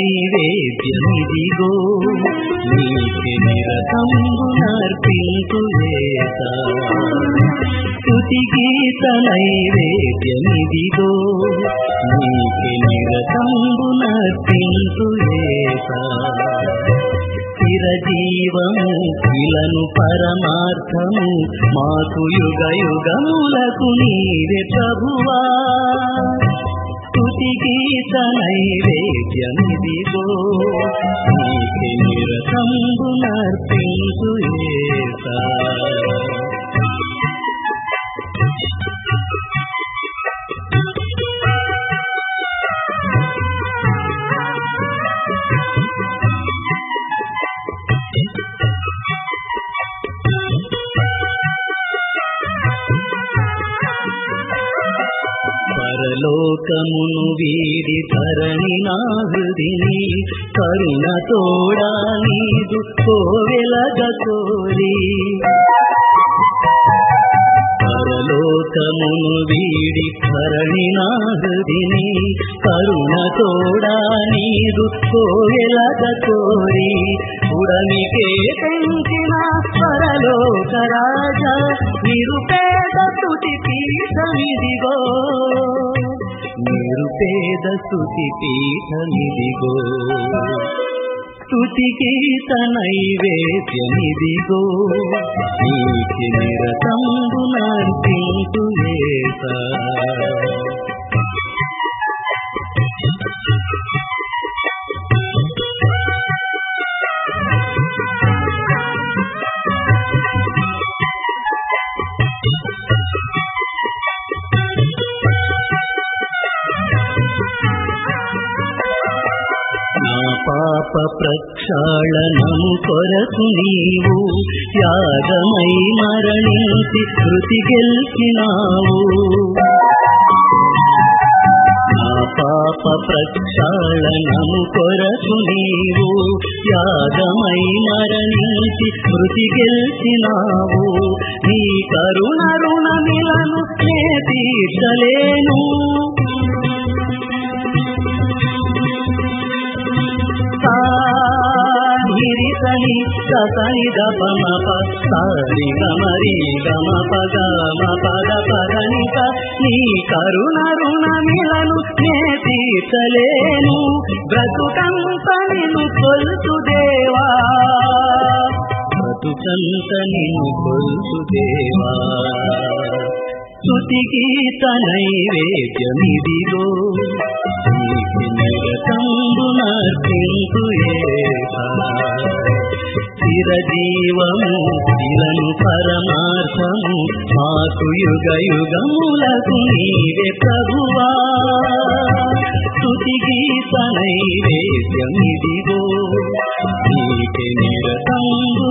నైవేద్యమిదిగో నీకే నిరతంబు నర్పింతులేత స్తుతి గీత నైవేద్యమిదిగో నీకే నిరతంబు నర్పింతులేత చిరజీవము ఇలను పరమార్థము మాకు యుగ యుగములకు నీవే ప్రభువా స్తుతి గీత నైవేద్యమిదిగో నీకే నిరతంబు నర్పించు యేసా. పరలోకమును వీడి ధరణి నా హృదిని కరుణ తోడా నీదు కోవెలగ కోరి పరలోకమును వీడి ధరణి నా హృదిని కరుణ తోడా నీదు కోవెలగ కోరి ఉడమికే పెంచిన పరలోక రాజా నిరుపేద తుటి పీఠమిదిగో నిరుపేద స్తుతి పీఠమిదిగో స్తుతి గీత నైవేద్యమిదిగో నీకి నిరతంబు నర్పించు యేసా. నా పాప ప్రక్షాళనము కొరకు నీవు యాగమై మరణించి కృతి గెలిచినావు నా పాప ప్రక్షాళనము కొరకు నీవు యాగమై మరణించి కృతి గెలిచినావు నీ కరుణ రుణమిలను నే తీర్చలేను సారిసని సని గమప సారి గమరి గమ పగ మ పద పదనిక నీ కరుణ రుణమిలను నే తీర్చలేను బ్రతుకంత నిన్ను కొల్సు దేవా బ్రతుకంత నిన్ను కొల్సు దేవా స్తుతి గీత నైవేద్యమిదిగో నీకి నిరతంబు నర్పించు యేసా. చిరజీవము శిలను పరమార్థము మాకు యుగ యుగములకు నీవే ప్రభువా స్తుతి గీత నైవేద్యమిదిగో నీకే నిరతంబు